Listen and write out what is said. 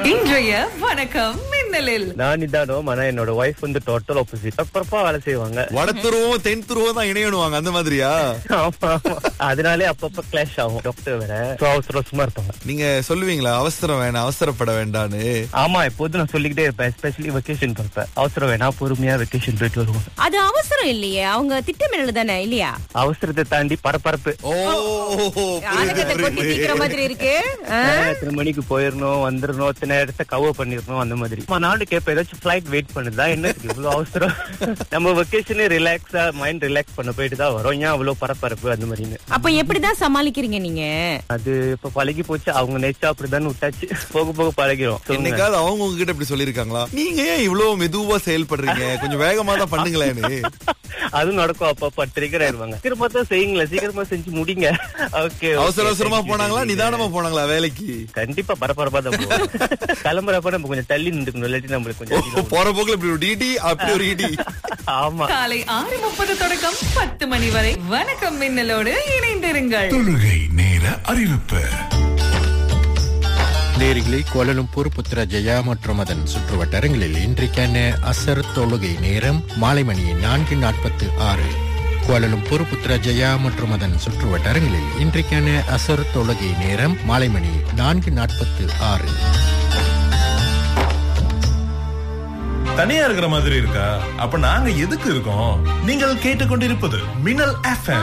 இன்றைய வணக்கம் மின்னலில் நான் இதானோம் ஆனா என்னோட ஒய்ஃப் வந்து டோட்டல் ஆப்போசிட் பரப்பரப்பா வேலை செய்வாங்க வட துருவம் தென் துருவம் தான் இணையணுவாங்க அந்த மாதிரியா ஆமா ஆமா அதனாலே அப்பப்ப கிளாஷ் ஆகும் டாக்டர் வேற So, அவசர அவசரமா இருப்பாங்க நீங்க சொல்லுவீங்களா அவசரம் வேணாம் அவசரப்பட வேண்டான்னு ஆமா எப்போதும் நான் சொல்லிக்கிட்டே இருப்பேன் எஸ்பெஷலி வெக்கேஷன் இருப்பேன் அவசரம் வேணா பொறுமையா வெக்கேஷன் போயிட்டு வருவோம் அது அவசரம் இல்லையே அவங்க திட்டமிடல் தானே இல்லையா அவசரத்தை தாண்டி பரபரப்பு ஓ ஆளுகத்தை கொட்டி தீக்கிற மாதிரி இருக்கு ஆ? எத்தனை மணிக்கு போயிடணும் வந்துடணும் இத்தனை இடத்த கவர் பண்ணிடணும் அந்த மாதிரி ஆமா, நானும் கேட்பேன் ஏதாச்சும் ஃபிளைட் வெயிட் பண்ணுதா என்ன இதுக்கு இவ்வளவு அவசரம் நம்ம வெக்கேஷனே ரிலாக்ஸா மைண்ட் ரிலாக்ஸ் பண்ண போயிட்டு தான் வரோம் ஏன் அவ்வளவு பரபரப்பு அந்த மாதிரின்னு அப்ப எப்படிதான் சமாளிக்கிறீங்க நீங்க அது இப்ப பழகி போச்சு அவங்க நேச்சா அப்படிதான் விட்டாச்சு போக போக பழகிரும் சொல்லுங்க. என்னைக்காவது அவங்க உங்ககிட்ட இப்படி சொல்லிருக்காங்களா நீங்க ஏன் இவ்வளவு மெதுவா செயல்படுறீங்க கொஞ்சம் வேகமா தான் பண்ணுங்களேன்னு அதுவும் நடக்கும் அப்பப்ப ட்ரிகர் ஆயிருவாங்க சீக்கிரமா தான் செய்யுங்களேன் சீக்கிரமா செஞ்சு முடிங்க ஓகே அவசர அவசரமா போனாங்களா நிதானமா போனாங்களா வேலைக்கு கண்டிப்பா பரபரப்பா தான் போவோம் கிளம்புறப்ப நம்ம கொஞ்சம் தள்ளி நின்றுக்கணும் இல்லாட்டி நம்மளுக்கு ஓ, கொஞ்சம் போற போக்குல இப்படி ஒரு டிடி அப்படி ஒரு இடி ஆமா காலை ஆறு முப்பது தொடக்கம் பத்து மணி வரை வணக்கம் மின்னலோடு இணைந்திருங்கள் தொழுகை நேர அறிவிப்பு நேரிகளே கோலலும்பூர் புத்திர ஜெயா மற்றும் அதன் சுற்றுவட்டாரங்களில் இன்றைக்கான அசர் தொழுகை நேரம் மாலை மணி நான்கு நாற்பத்து ஆறு கோலலும்பூர் புத்திர ஜெயா மற்றும் அதன் சுற்றுவட்டாரங்களில் இன்றைக்கான அசர் தொழுகை நேரம் மாலை மணி நான்கு நாற்பத்து ஆறு தனியா இருக்கிற மாதிரி இருக்கா அப்ப நாங்க எதுக்கு இருக்கோம் நீங்கள் கேட்டுக்கொண்டிருப்பது மின்னல் எஃப்எம்